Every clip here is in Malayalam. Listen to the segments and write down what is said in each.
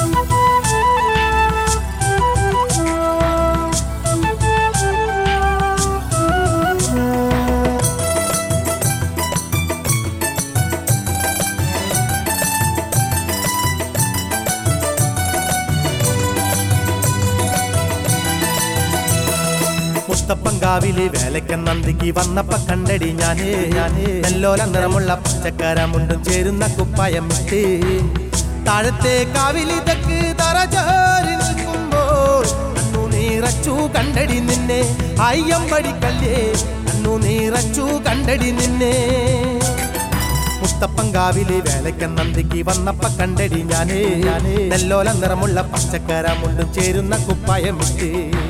മുത്തപ്പങ്കാവില് വേലയ്ക്ക് നന്ദിക്ക് വന്നപ്പ കണ്ടടി ഞാനേ ഞാനേ നെല്ലോല നിറമുള്ള പച്ചക്കരമുണ്ടും ചേരുന്ന കുപ്പായം ഇട്ട് താഴത്തെ കാവിലിതക്ക് തറചേറി നിൽക്കുമ്പോൾ അന്നു നീറച്ചു കണ്ടടി നിന്നെ അയ്യമ്പടിക്കല്ലേ അന്നു നീറച്ചു കണ്ടടി നിന്നെ മുത്തപ്പങ്കാവിലെ വേലയ്ക്ക് നന്ദിക്ക് വന്നപ്പ കണ്ടടി ഞാനേ ഞാനേ നെല്ലോല നിറമുള്ള പച്ചക്കരമുണ്ടും ചേരുന്ന കുപ്പായം ഇട്ട്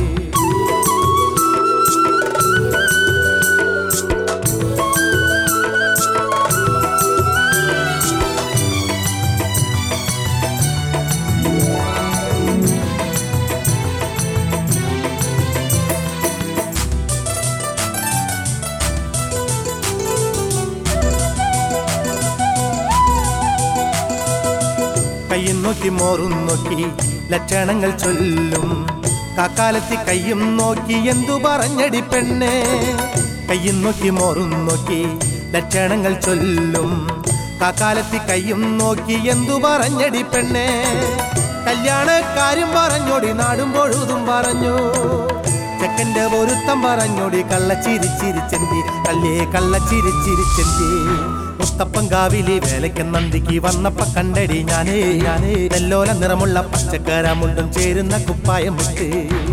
കയ്യും നോക്കി മോറും നോക്കി ലക്ഷണങ്ങൾ ചൊല്ലും കാക്കാലത്തി കയ്യും നോക്കി എന്തു പറഞ്ഞടി പെണ്ണെ കയ്യും നോക്കി മോറും നോക്കി ലക്ഷണങ്ങൾ ചൊല്ലും കാക്കാലത്തി കയ്യും നോക്കി എന്തു പറഞ്ഞടി പെണ്ണെ കല്യാണക്കാരും പറഞ്ഞോടി നാടും പൊഴുതും പറഞ്ഞു ചെക്കന്റെ പൊരുത്തം പറഞ്ഞോടി കള്ളച്ചിരിച്ചിരിച്ചെന്തി കല്ലേ കള്ളച്ചിരിച്ചിരിച്ചെന്തി മുത്തപ്പങ്കാവിലെ വേലയ്ക്ക് നന്ദിക്ക് വന്നപ്പ കണ്ടടി ഞാനേ ഞാനേ നെല്ലോല നിറമുള്ള പച്ചക്കരമുണ്ടും ചേരുന്ന കുപ്പായം വിട്ട്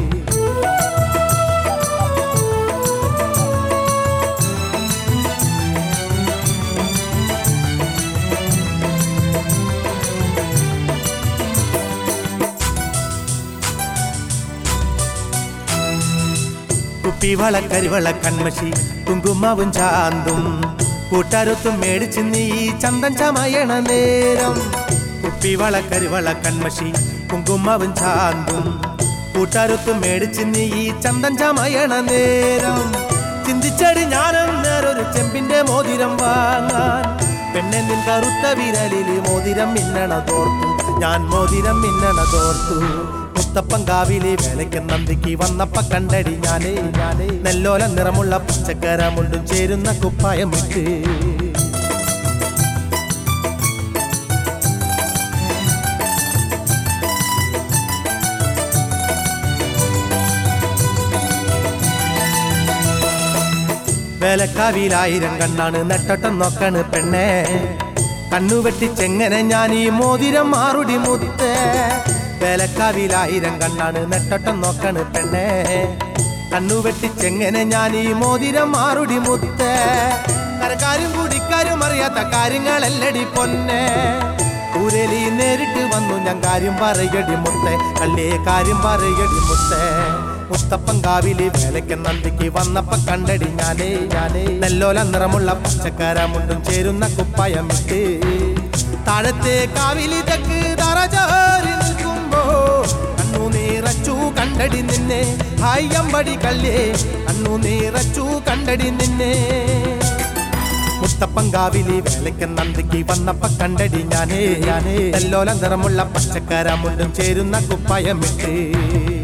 കുപ്പിവള കരിവള കൺമഷി കുങ്കുമാവും ചാന്തും കൂട്ടാരത്തും മേടിച്ച് നീ ചന്തൻ ചമയണ നേരം കുപ്പിവള കരിവള കൺമഷി കുങ്കുമാവും ചാന്തും കൂട്ടാരത്തും മേടിച്ച് നീ ചന്തൻ ചമയണ നേരം ചിന്തിച്ചടി ഞാനും നേരൊരു ചെമ്പിന്റെ മോതിരം വാങ്ങാൻ പെണ്ണെ നിൻ കറുത്ത വിരലില് മോതിരം മിന്നണ തോർത്തു ഞാൻ മോതിരം മിന്നണ തോർത്തു മുത്തപ്പങ്കാവിലെ വേലയ്ക്ക് നന്ദിക്ക് വന്നപ്പ കണ്ടടി ഞാനേ ഞാനേ നെല്ലോല നിറമുള്ള പച്ചക്കരമുണ്ടും ചേരുന്ന കുപ്പായം ഇട്ട് വേലക്കാവിലായിരം കണ്ണാണ് നെട്ടട്ടം നോക്കണ് പെണ്ണേ കണ്ണുവെട്ടിച്ചെങ്ങനെ ഞാൻ ഈ മോതിരം മാറുടി മുത്തേ വേലക്കാവിലായിരം കണ്ണാണ് നെട്ടട്ടം നോക്കണ് പെണ്ണേ കണ്ണുവെട്ടിച്ചെങ്ങനെ ഞാൻ ഈ മോതിരം മാറുടി മുത്തേ കരക്കാരും കുടിക്കാരും അറിയാത്ത കാര്യങ്ങളല്ലടി പൊന്നെ ഊരലി നേരിട്ട് വന്നു ഞാൻ കാര്യം പറയടി മുത്തേ കല്ലേ കാര്യം പറയടി മുത്തേ മുത്തപ്പങ്കാവിലെ വേലയ്ക്ക് നന്ദിക്ക് വന്നപ്പ കണ്ടടി ഞാനേ ഞാനേ നെല്ലോല നിറമുള്ള പച്ചക്കരമുണ്ടും ചേരുന്ന കുപ്പായം ഇട്ട് താഴത്തെ കാവിലിതക്ക് തറചേറി നിൽക്കുമ്പോ കണ്ണു നീറച്ചു കണ്ടടി നിന്നെ ഹായമ്പടി കല്ലേ കണ്ണു നീറച്ചു കണ്ടടി നിന്നെ മുത്തപ്പങ്കാവിലെ വേലയ്ക്ക് നന്ദിക്ക് വന്നപ്പ കണ്ടടി ഞാനേ ഞാനേ നെല്ലോല നിറമുള്ള പച്ചക്കരമുണ്ടും ചേരുന്ന കുപ്പായം ഇട്ട്